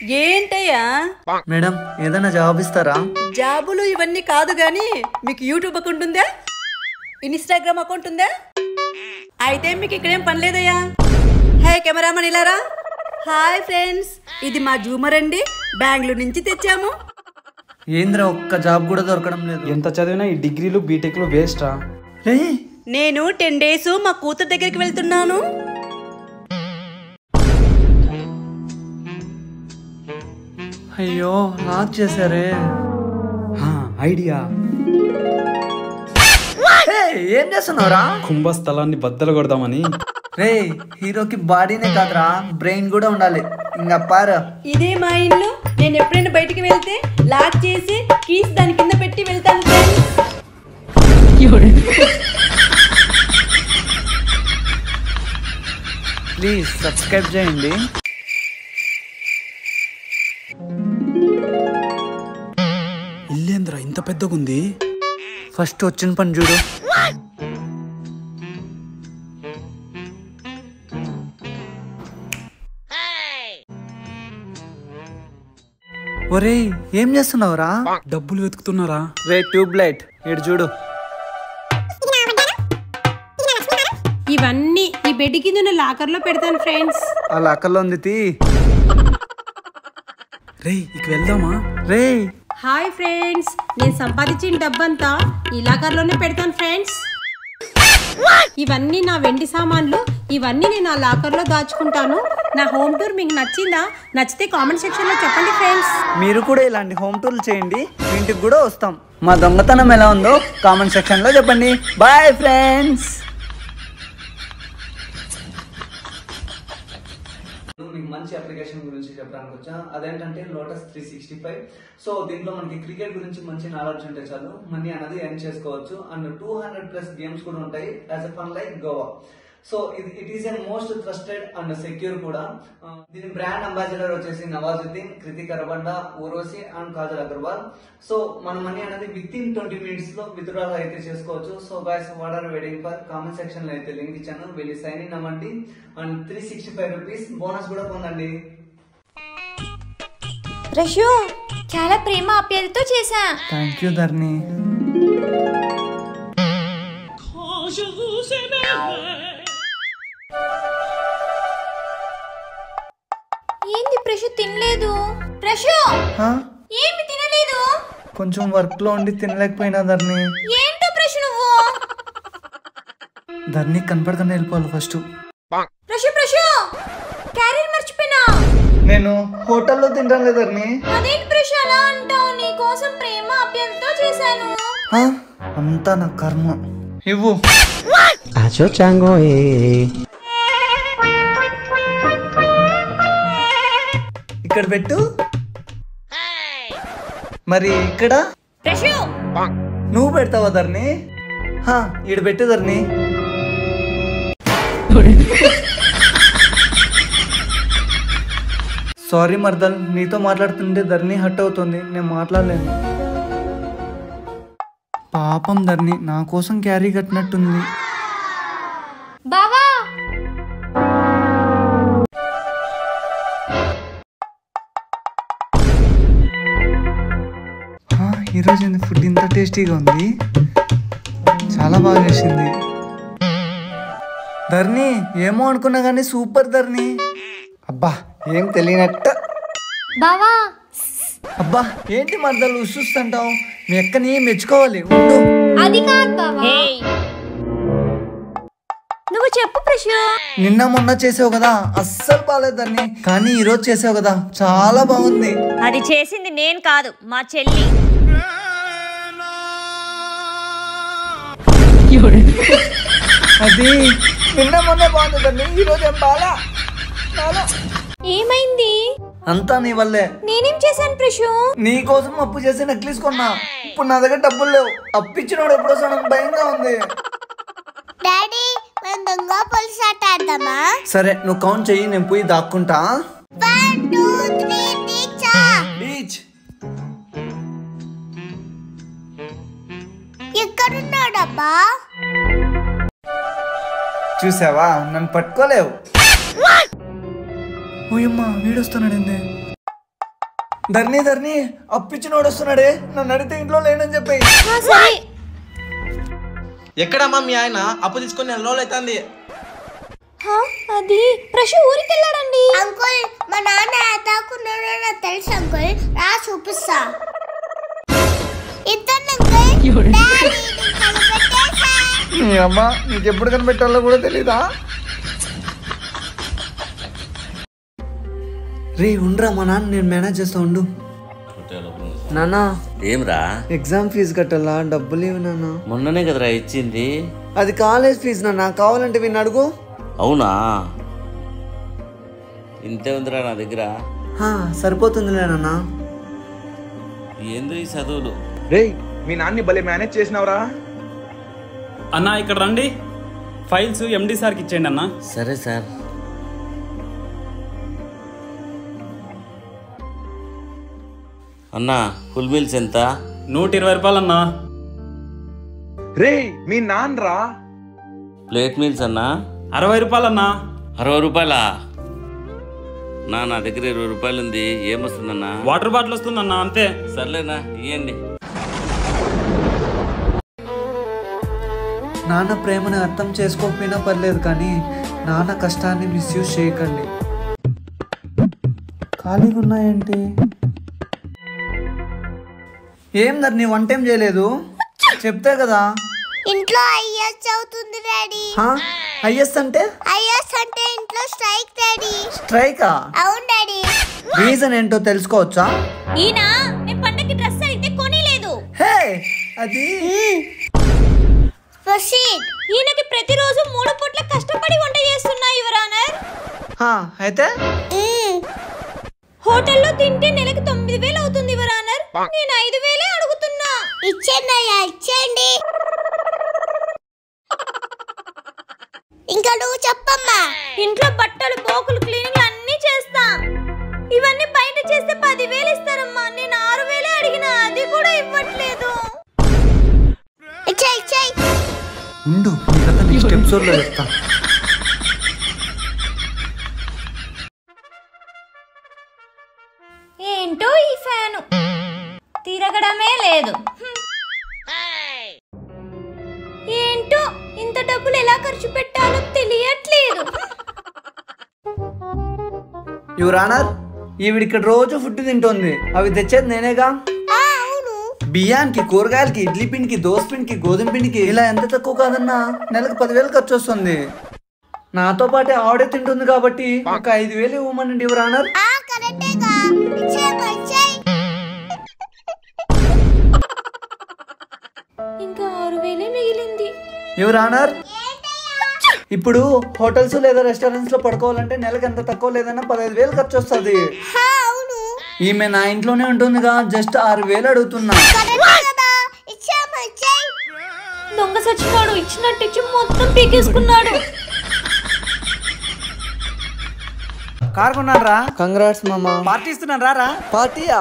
ఏంటయ్యా మేడం ఏదైనా జాబ్ ఇస్తారా జాబులు ఇవన్నీ కాదు గాని మీకు యూట్యూబ్ అకౌంట్ ఉందా ఇన్స్టాగ్రామ్ అకౌంట్ ఉందా అయితే మీకు ఇక్కడేం పని లేదయ్యా హాయ్ కెమెరామన్ ఇలారా హాయ్ ఫ్రెండ్స్ ఇది మా జూమర్ అండి బెంగళూరు నుంచి తెచ్చాము ఏంద్రా ఒక్క జాబ్ కూడా దొరకడం లేదు ఎంత చదివినా ఈ డిగ్రీలు బీటెక్లు వేస్టా రే నేను టెన్ డేస్ మా కూతురు దగ్గరికి వెళ్తున్నాను అయ్యో లాక్ చేశారే హా, ఐడియా హే, ఏం చేస్తున్నావురా కుంభస్థలాన్ని బద్దలు కొడదామని రే హీరోకి బాడీనే కాదురా బ్రెయిన్ కూడా ఉండాలి ఇంకా పారు ఇదే మా ఇల్లు నేను ఎప్పుడైనా బయటికి వెళ్తే లాక్ చేసి కీస్ దాని కింద పెట్టి వెళ్తాను ఫ్రెండ్స్ ప్లీజ్ సబ్స్క్రైబ్ చేయండి ఇల్లేంద్రా ఇంత పెద్దగుంది ఫస్ట్ వచ్చిన పని చూడు ఒరేయ్ ఏం చేస్తున్నావురా డబ్బులు వెతుకుతున్నారా రే ట్యూబ్ లైట్ ఇటు చూడు ఇవన్నీ ఈ బెడ్ కింద ఉన్న లాకర్లో పెడతాను ఫ్రెండ్స్ ఆ లక్కలో ఉంది తీ రేయ్ ఇక వెళ్దామా రే హాయ్ ఫ్రెండ్స్ నేను సంపాదించిన డబ్బంతా ఈ లాకర్లోనే పెడతాను ఫ్రెండ్స్ ఇవన్నీ నా వెండి సామాన్లు ఇవన్నీ నేను ఆ లాకర్లో దాచుకుంటాను నా హోమ్ టూర్ మీకు నచ్చిందా నచ్చితే కామెంట్ సెక్షన్లో చెప్పండి ఫ్రెండ్స్ మీరు కూడా ఇలాంటి హోమ్ టూర్లు చేయండి మీ ఇంటికి కూడా వస్తాం మా దొంగతనం ఎలా ఉందో కామెంట్ సెక్షన్లో చెప్పండి బాయ్ ఫ్రెండ్స్ మీకు మంచి అప్లికేషన్ గురించి చెప్పడానికి వచ్చా అదేంటంటే Lotus three sixty five so దీంట్లో మనకి క్రికెట్ గురించి మంచి నాలెడ్జ్ ఉంటే చాలు మనీ అనేది ఎర్న్ చేసుకోవచ్చు and two hundred plus games కూడా ఉంటాయి as a fun like Goa so ఇది it is a most trusted and secure కూడా ఆ, దీని బ్రాండ్ అంబాసిడర్ వచ్చేసి నవాజుద్దీన్ కృతిక్ అరబండ ఊర్వశి అండ్ కాజల్ అగర్వాల్ సో మన మనీ అనేది విత్ ఇన్ ట్వంటీ మినిట్స్ లో విత్డ్రాల్ అయితే చేసుకోవచ్చు so guys what are waiting for comment section లో అయితే లింక్ ఇచ్చాను వెళ్ళి సైన్ ఇన్ అవ్వండి and three sixty five rupees bonus కూడా పొందండి రషు చాలా ప్రేమ ఆప్యాయతతో చేశా థ్యాంక్ యూ ధర్ని ఏంది ప్రషు తినలేదు ప్రషు ఏమి తినలేదు కొంచెం వర్క్ లో ఉండి తినలేకపోయినా ధర్ని ఏంటో ప్రషు నువ్వు ధర్ని కనపడకుండా వెళ్ళిపోవాలి ఫస్ట్ ప్రషు ప్రషు క్యారియర్ మర్చిపోయినా నేను హోటల్లో తింటాను లేదు ధర్ని అదేంటి ప్రషు అలా అంటావు నీ కోసం ప్రేమ ఆప్యాయతతో చేశాను ఆ, అంతా నా కర్మ ఇవ్వు ఇక్కడ పెట్టు మరి ఇక్కడ ప్రషు నువ్వు పెడతావా ధర్ని హా, ఈడ పెట్టు ధర్ని సారీ మర్దల్ నీతో మాట్లాడుతుంటే ధర్ని హట్ అవుతుంది నేను మాట్లాడలేను పాపం ధర్ని నా కోసం క్యారీ కట్టినట్టుంది బావా ఆ, ఈరోజు ఏంది ఫుడ్ ఇంత టేస్టీగా ఉంది చాలా బాగా చేసింది ధర్ని ఏమో అనుకున్నా కానీ సూపర్ ధర్ని అబ్బా ఏం తెలియనట్ట బావా అబ్బా ఏంటి మర్దలు చూస్తుంటావు మీ అక్కని మెచ్చుకోవాలి ఉండు అది కాదు బావా నువ్వు చెప్పు ప్రషు నిన్న మొన్న చేసావు కదా అస్సలు బాగాలేదు ధర్ని కానీ ఈరోజు చేసావు కదా చాలా బాగుంది అది చేసింది నేను కాదు మా చెల్లి అది నిన్న మొన్న బాగుంది ధర్ని ఈరోజు ఏం బాలా బాలా. ఏమైంది అంతా నీ వల్లే నేనేం చేశాను ప్రషు నీ కోసం అప్పు చేసి నెక్లెస్ కొన్నా ఇప్పుడు నా దగ్గర డబ్బులు లేవు అప్పు ఇచ్చినోడు ఎప్పుడు వస్తాడని భయంగా ఉంది డాడీ మనం దొంగ పోలీస్ ఆట ఆడదామా సరే నువ్వు కౌంట్ చెయ్యి నేను పోయి దాక్కుంటా వన్ టూ త్రీ టీచా బీచ్ ఎక్కడున్నాడబ్బా చూసావా నన్ను పట్టుకోలేవు ఓయమ్మా వీడొస్తున్నాడు ఏంది ధర్ని ధర్ని అప్పిచ్చినోడు వస్తున్నాడే నన్ను అడిగితే ఇంట్లో లేనని చెప్పి ఎక్కడమ్మా మీ ఆయన అప్పు తీసుకొని నెల రోజులు అవుతుంది అది ప్రశు ఊరికి వెళ్ళాడండి అంకుల్ మా నాన్న తాకున్నాడో నాకు తెలుసు అంకుల్ రా చూపిస్తా ఇతను అంకుల్ డాడీ, నీకు కనిపెట్టేశా. నీ అమ్మ నీకు ఎప్పుడు కనిపెట్టాలో కూడా తెలీదా రే ఉండరా మా నాన్న నేను మేనేజ్ చేస్తా ఉండు నానా ఏమ్రా ఎగ్జామ్ ఫీజు కట్టాలా డబ్బులు ఇవి నాన్న మొన్ననే కదరా ఇచ్చింది అది కాలేజ్ ఫీజు నాన్న కావాలంటే విని అడుగు అవునా ఇంతే ఉందిరా నా దగ్గర హా, సరిపోతుందిలే నాన్న ఏందో ఈ చదువులు రేయ్ మీ నాన్ని భలే మేనేజ్ చేసినావురా అన్నా ఇక్కడ రండి ఫైల్స్ ఎండి సార్కి ఇచ్చేయండి అన్నా సరే సార్ అన్నా ఫుల్ మీల్స్ ఎంత నూట ఇరవై రూపాయలు అన్నా రేయ్ మీ నాన్నరా ప్లేట్ మీల్స్ అన్నా అరవై రూపాయలు అన్నా అరవై రూపాయలా నా నా దగ్గర ఇరవై రూపాయలు ఉంది ఏమొస్తుందన్నా వాటర్ బాటిల్ వస్తుందన్నా అంతే సర్లేనా ఇవ్వండి నాన్న ప్రేమను అర్థం చేసుకోకపోయినా పర్లేదు కానీ నాన్న కష్టాన్ని మిస్యూజ్ చేయకండి ఖాళీగా ఉన్నాయంటే ఏం దర్ నీ వన్ టైం చేయలేదు చెప్తే కదా ఇంట్లో ఐఎస్ అవుతుంది డాడీ హైయెస్ట్ అంటే ఐఎస్ అంటే ఇంట్లో స్ట్రైక్ డాడీ స్ట్రైకా అవును డాడీ రీజన్ ఏంటో తెలుసుకోవచ్చా ఈయన నేను పండగకి డ్రెస్ అయితే కొనిలేదు హే అది ప్రొసీడ్ ఈయనకి ప్రతిరోజు మూడు పూట్ల కష్టపడి వంట చేస్తున్నా యువరానర్ హా, అయితే హోటల్లో తింటే నెలకి తొమ్మిది వేలు అవుతుంది యువరానర్ నేను ఐదు వేలే అడుగుతున్నా ఇచ్చేయండి అయ్యా ఇచ్చేయండి ఇంకా నువ్వు చెప్పమ్మా ఇంట్లో బట్టలు పోకులు క్లీనింగ్ అన్ని చేస్తా ఇవన్నీ బయట చేస్తే పదివేలు ఇస్తారమ్మా నేను ఆరు వేలే అడిగినా అది కూడా ఇవ్వట్లేదు ఇచ్చే ఇచ్చేయి ఉండు నీ కథ నెక్స్ట్ ఎపిసోడ్లో చెప్తా ఏంటో ఈ ఫ్యాను తిరగడమే లేదు హ్మ్. ఏంటో ఇంత డబ్బులు ఎలా ఖర్చు పెట్టాలో తెలియట్లేదు యువర్ ఆనర్ ఈవిడ ఇక్కడ రోజు ఫుడ్ తింటోంది అవి తెచ్చేది నేనేగా ఆ, అవును బియ్యానికి కూరగాయలకి ఇడ్లీ పిండికి దోశ పిండికి గోధుమ పిండికి ఇలా ఎంత తక్కువ కాదన్నా నెలకు పదివేలు ఖర్చు వస్తుంది నాతో పాటే ఆవిడే తింటుంది కాబట్టి ఒక ఐదు వేలు ఇవ్వమనండి యువర్ ఆనర్ ఆ కరెక్టేగా ఇచ్చేయమ్మా ఇచ్చేయి ఇంకా ఆరు వేలే మిగిలింది యువర్ ఆనర్ ఇప్పుడు హోటల్స్ లేదా రెస్టారెంట్స్ లో పడుకోవాలంటే నెలకు ఎంత తక్కువ లేదన్నా పదహైదు వేలు ఖర్చు వస్తుంది హా, అవును ఈమె నా ఇంట్లోనే ఉంటుందిగా జస్ట్ ఆరు వేలు అడుగుతున్నా కరెక్టే కదా ఇచ్చేయమ్మా ఇచ్చేయి దొంగ సచ్చినాడు ఇచ్చినట్టు ఇచ్చి మొత్తం పీకేసుకున్నాడు కార్ కొన్నారా కంగ్రాట్స్ మామ పార్టీ ఇస్తున్నాను రారా పార్టీయా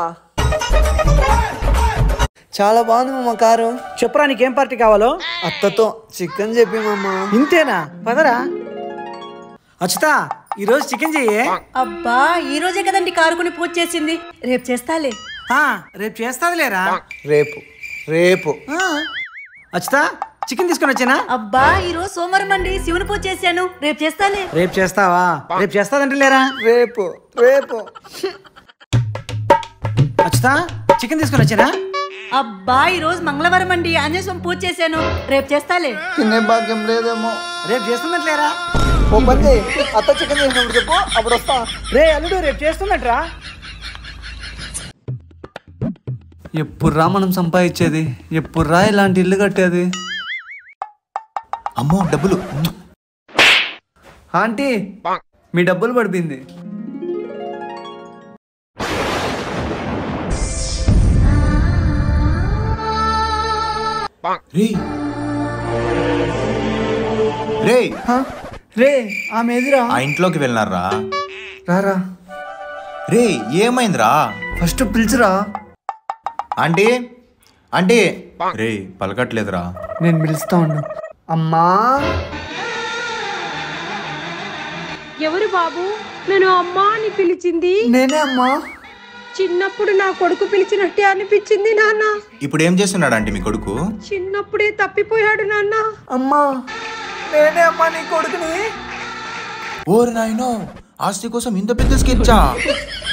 చాలా బాగుంది మామ కారు చెప్పురా నీకేం పార్టీ కావాలో అత్తతో చికెన్ చెప్పి మామ ఇంతేనా పదరా అచ్చుతా ఈరోజు చికెన్ చెయ్యే అబ్బా ఈ రోజే కదండి కారు కొని పూజ చేసింది రేపు చేస్తాలే ఆ, రేపు చేస్తాది లేరా రేపు రేపు అచ్చుతా చికెన్ తీసుకొని వచ్చానా అబ్బా ఈ రోజు సోమవారం అండి శివుని పూజ చేశాను రేపు చేస్తాలే రేపు చేస్తావా రేపు చేస్తాదంటే లేరా రేపు రేపు అచ్చుతా చికెన్ తీసుకొని వచ్చానా అబ్బా ఈ రోజు మంగళవారం అండి ఆంజనేయ స్వామి పూజ చేశాను రేపు చేస్తాలే తినే భాగ్యం లేదేమో రేపు చేస్తున్నట్టు లేరా ఓ పని చెయ్. అత్త చికెన్ చేసినప్పుడు చెప్పు అప్పుడు వస్తా రే అల్లుడు రేపు చేస్తున్నట్రా ఎప్పుడురా మనం సంపాదించేది ఎప్పుడురా ఇలాంటి ఇల్లు కట్టేది అమ్మో డబ్బులు ఆంటీ మీ డబ్బులు పడిపోయింది రే రే హ? రే ఆమె ఎదురా ఆ ఇంట్లోకి వెళ్ళినారా రారా రే ఏమైందిరా ఫస్ట్ పిలిచిరా ఆంటీ ఆంటీ రే పలకట్లేదురా నేను పిలుస్తా ఉండు అమ్మా ఎవరు బాబు నేను అమ్మా అని పిలిచింది నేనే అమ్మా చిన్నప్పుడు నా కొడుకు పిలిచినట్టే అనిపించింది నాన్న ఇప్పుడు ఏం చేస్తున్నాడు అంటే మీ కొడుకు చిన్నప్పుడే తప్పిపోయాడు నాన్న అమ్మా నేనే అమ్మా నీ కొడుకుని ఓరి నాయనో ఆస్తి కోసం ఇంత పెద్ద స్కెచ్చా